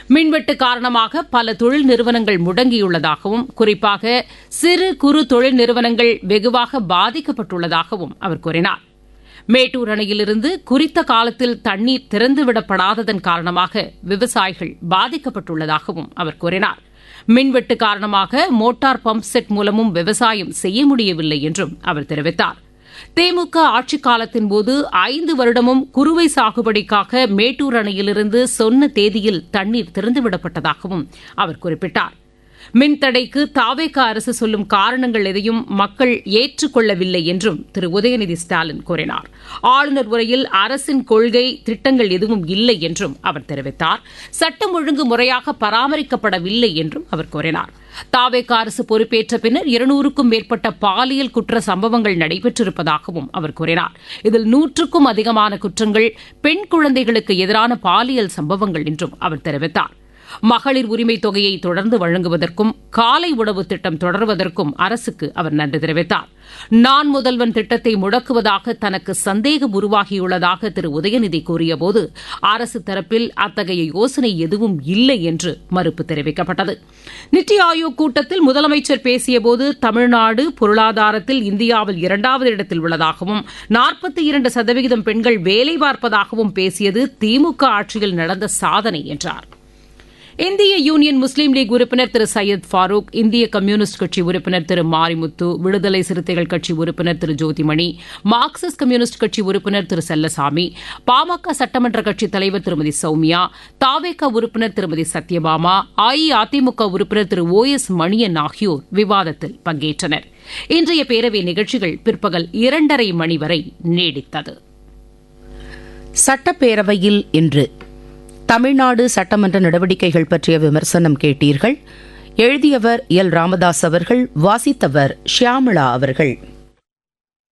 மின்வெட்டு காரணமாக பல தொழில் நிறுவனங்கள் முடங்கியுள்ளதாகவும் குறிப்பாக சிறு குறு தொழில் நிறுவனங்கள் வெகுவாக பாதிக்கப்பட்டுள்ளதாகவும் அவர் கூறினார் மேட்டூர் அணையிலிருந்து குறித்த காலத்தில் தண்ணீர் திறந்துவிடப்படாததன் காரணமாக விவசாயிகள் பாதிக்கப்பட்டுள்ளதாகவும் அவர் கூறினார் மின்வெட்டு காரணமாக மோட்டார் பம்ப் செட் மூலமும் விவசாயம் செய்ய முடியவில்லை என்றும் அவர் தெரிவித்தார் திமுக ஆட்சிக் காலத்தின் போது ஐந்து வருடமும் குறுவை சாகுபடிக்காக மேட்டூர் அணையிலிருந்து சொன்ன தேதியில் தண்ணீர் திறந்துவிடப்பட்டதாகவும் அவர் குறிப்பிட்டார் மின்தடைக்கு தாவேக அரசு சொல்லும் காரணங்கள் எதையும் மக்கள் ஏற்றுக்கொள்ளவில்லை என்றும் திரு உதயநிதி ஸ்டாலின் கூறினார் ஆளுநர் உரையில் அரசின் கொள்கை திட்டங்கள் எதுவும் இல்லை என்றும் அவர் தெரிவித்தார் சட்டம் ஒழுங்கு முறையாக பராமரிக்கப்படவில்லை என்றும் அவர் கூறினார் தாவேக அரசு பொறுப்பேற்ற பின்னர் இருநூறுக்கும் மேற்பட்ட பாலியல் குற்ற சம்பவங்கள் நடைபெற்றிருப்பதாகவும் அவர் கூறினார் இதில் நூற்றுக்கும் அதிகமான குற்றங்கள் பெண் குழந்தைகளுக்கு எதிரான பாலியல் சம்பவங்கள் என்றும் அவர் தெரிவித்தார் மகளிர் உரிமை தொகையை தொடர்ந்து வழங்குவதற்கும் காலை உணவு திட்டம் தொடர்வதற்கும் அரசுக்கு அவர் நன்றி தெரிவித்தார் நான் முதல்வன் திட்டத்தை முடக்குவதாக தனக்கு சந்தேகம் உருவாகியுள்ளதாக திரு உதயநிதி கூறியபோது அரசு தரப்பில் அத்தகைய யோசனை எதுவும் இல்லை என்று மறுப்பு தெரிவிக்கப்பட்டது நித்தி ஆயோக் கூட்டத்தில் முதலமைச்சர் பேசியபோது தமிழ்நாடு பொருளாதாரத்தில் இந்தியாவில் இரண்டாவது இடத்தில் உள்ளதாகவும் நாற்பத்தி இரண்டு சதவிகிதம் பெண்கள் வேலை பார்ப்பதாகவும் பேசியது திமுக ஆட்சியில் நடந்த சாதனை என்றார் இந்திய யூனியன் முஸ்லீம் லீக் உறுப்பினர் திரு சையத் ஃபாரூக் இந்திய கம்யூனிஸ்ட் கட்சி உறுப்பினர் திரு மாரிமுத்து விடுதலை சிறுத்தைகள் கட்சி உறுப்பினர் திரு ஜோதிமணி மார்க்சிஸ்ட் கம்யூனிஸ்ட் கட்சி உறுப்பினர் திரு செல்லசாமி பாமக சட்டமன்ற கட்சித் தலைவர் திருமதி சௌமியா தாவேக உறுப்பினர் திருமதி சத்யபாமா அஇஅதிமுக உறுப்பினர் திரு ஓ எஸ் மணியன் ஆகியோர் விவாதத்தில் பங்கேற்றனர் இன்றைய பேரவை நிகழ்ச்சிகள் பிற்பகல் இரண்டரை மணி வரை நீடித்தது சட்டப்பேரவையில் இன்று தமிழ்நாடு சட்டமன்ற நடவடிக்கைகள் பற்றிய விமர்சனம் கேட்டீர்கள் எழுதியவர் எல் ராமதாஸ் அவர்கள் வாசித்தவர் ஷியாமளா அவர்கள்